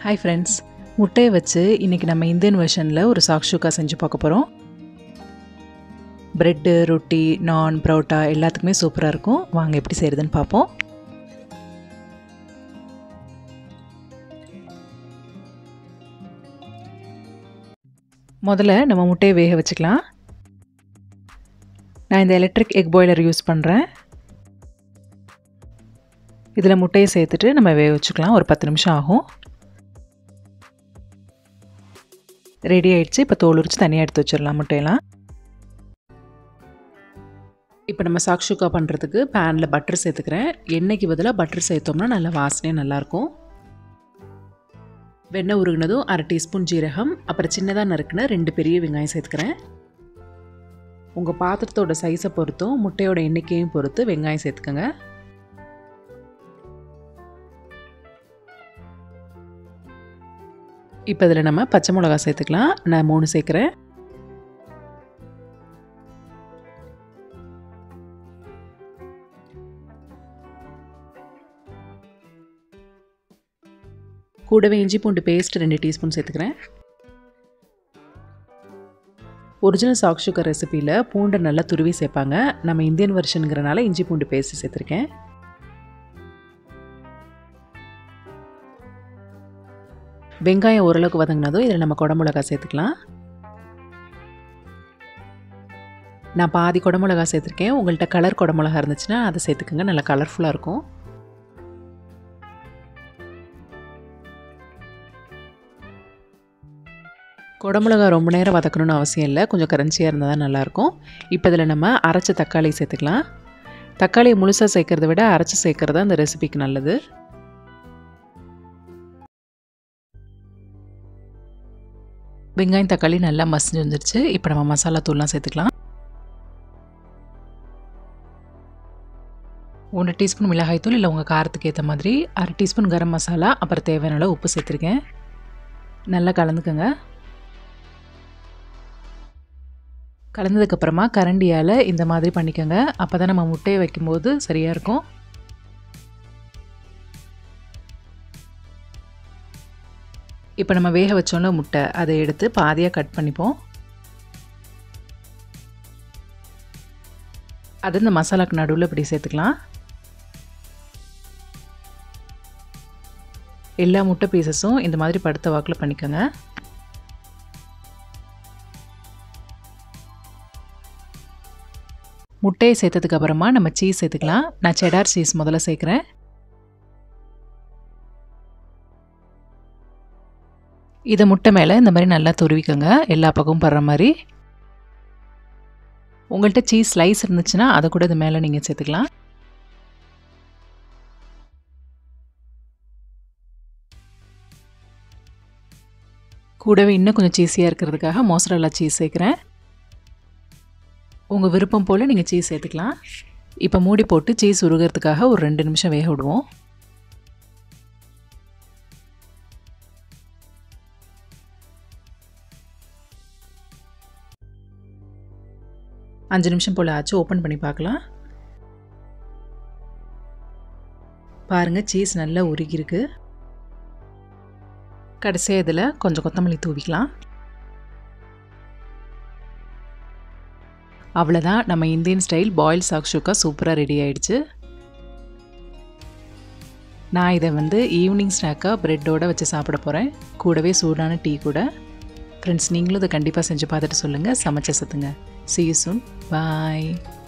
hi friends முட்டையை வச்சு இன்றைக்கி நம்ம இந்தியன் வெர்ஷனில் ஒரு சாக்ஷுக்கா செஞ்சு பார்க்க போகிறோம் ப்ரெட்டு ரொட்டி நான் பரோட்டா எல்லாத்துக்குமே சூப்பராக இருக்கும் வாங்க எப்படி செய்கிறதுன்னு பார்ப்போம் முதல்ல நம்ம முட்டையை வேக வச்சுக்கலாம் நான் இந்த எலக்ட்ரிக் எக் பாய்லர் யூஸ் பண்ணுறேன் இதில் முட்டையை சேர்த்துட்டு நம்ம வேக வச்சுக்கலாம் ஒரு பத்து நிமிஷம் ஆகும் ரெடி ஆயிடுச்சு இப்போ தோல் உரிச்சு தனியாக எடுத்து வச்சிடலாம் முட்டையெல்லாம் இப்போ நம்ம சாக்ஷுக்கா பண்ணுறதுக்கு பேனில் பட்டர் சேர்த்துக்கிறேன் எண்ணெய்க்கு பதிலாக பட்டர் சேர்த்தோம்னா நல்ல வாசனையாக நல்லாயிருக்கும் வெண்ணெய் உருகினதும் அரை டீஸ்பூன் ஜீரகம் அப்புறம் சின்னதாக நறுக்குன ரெண்டு பெரிய வெங்காயம் சேர்த்துக்கிறேன் உங்கள் பாத்திரத்தோட சைஸை பொறுத்தும் முட்டையோட எண்ணிக்கையும் பொறுத்து வெங்காயம் சேர்த்துக்கோங்க இப்போ இதில் நம்ம பச்சை மிளகா சேர்த்துக்கலாம் நான் மூணு சேர்க்குறேன் கூடவே இஞ்சி பூண்டு பேஸ்ட் ரெண்டு டீஸ்பூன் சேர்த்துக்கிறேன் ஒரிஜினல் சாக் சுகர் ரெசிப்பியில் பூண்டை நல்லா துருவி சேர்ப்பாங்க நம்ம இந்தியன் வெர்ஷனுங்கிறனால இஞ்சி பூண்டு பேஸ்ட் சேர்த்துருக்கேன் வெங்காயம் ஓரளவுக்கு வதங்கினதும் இதில் நம்ம குடமிளகா சேர்த்துக்கலாம் நான் பாதி குடமிளகா சேர்த்துருக்கேன் உங்கள்கிட்ட கலர் குடமிளகா இருந்துச்சுன்னா அதை சேர்த்துக்கோங்க நல்லா கலர்ஃபுல்லாக இருக்கும் குடமிளகா ரொம்ப நேரம் வதக்கணும்னு அவசியம் இல்லை கொஞ்சம் கரன்ச்சியாக இருந்தால் தான் நல்லாயிருக்கும் இப்போ இதில் நம்ம அரைச்ச தக்காளி சேர்த்துக்கலாம் தக்காளியை முழுசாக சேர்க்கறத விட அரைச்சி சேர்க்கறது தான் இந்த ரெசிபிக்கு நல்லது வெங்காயம் தக்காளி நல்லா மசிஞ்சு வந்துருச்சு இப்போ நம்ம மசாலா தூள்லாம் சேர்த்துக்கலாம் ஒன்று டீஸ்பூன் மிளகாய் தூள் இல்லை உங்கள் காரத்துக்கு ஏற்ற மாதிரி அரை டீஸ்பூன் கரம் மசாலா அப்புறம் தேவையான அளவு உப்பு சேர்த்துருக்கேன் நல்லா கலந்துக்கோங்க கலந்ததுக்கப்புறமா கரண்டியால் இந்த மாதிரி பண்ணிக்கோங்க அப்போ தான் நம்ம முட்டையை வைக்கும்போது சரியாக இருக்கும் இப்போ நம்ம வேக வச்சோம்ல முட்டை அதை எடுத்து பாதியாக கட் பண்ணிப்போம் அது இந்த மசாலாக்கு நடுவில் இப்படி சேர்த்துக்கலாம் எல்லா முட்டை பீசஸும் இந்த மாதிரி படுத்த வாக்கில் பண்ணிக்கோங்க முட்டையை சேர்த்ததுக்கு அப்புறமா நம்ம சீஸ் சேர்த்துக்கலாம் நான் செடார் சீஸ் முதல்ல சேர்க்குறேன் இதை முட்டை மேலே இந்த மாதிரி நல்லா துருவிக்கோங்க எல்லா பக்கமும் படுற மாதிரி உங்கள்கிட்ட சீஸ் ஸ்லைஸ் இருந்துச்சுன்னா அதை கூட இது மேலே நீங்கள் சேர்த்துக்கலாம் கூடவே இன்னும் கொஞ்சம் சீஸியாக இருக்கிறதுக்காக மோசரல்லா சீஸ் சேர்க்குறேன் உங்கள் விருப்பம் போல் நீங்கள் சீஸ் சேர்த்துக்கலாம் இப்போ மூடி போட்டு சீஸ் உருகிறதுக்காக ஒரு ரெண்டு நிமிஷம் வேக விடுவோம் அஞ்சு நிமிஷம் போல் ஆச்சு ஓப்பன் பண்ணி பார்க்கலாம் பாருங்கள் சீஸ் நல்லா உருகிருக்கு கடைசியாக இதில் கொஞ்சம் கொத்தமல்லி தூவிக்கலாம் அவ்வளோதான் நம்ம இந்தியன் ஸ்டைல் பாயில் சாக்ஷுக்கா சூப்பராக ரெடி ஆயிடுச்சு நான் இதை வந்து ஈவினிங் ஸ்நாக்காக ப்ரெட்டோடு வச்சு சாப்பிட போகிறேன் கூடவே சூடான டீ கூட ஃப்ரெண்ட்ஸ் நீங்களும் இதை கண்டிப்பாக செஞ்சு பார்த்துட்டு சொல்லுங்கள் சமைச்ச சத்துங்க சி யூ சூன் பாய்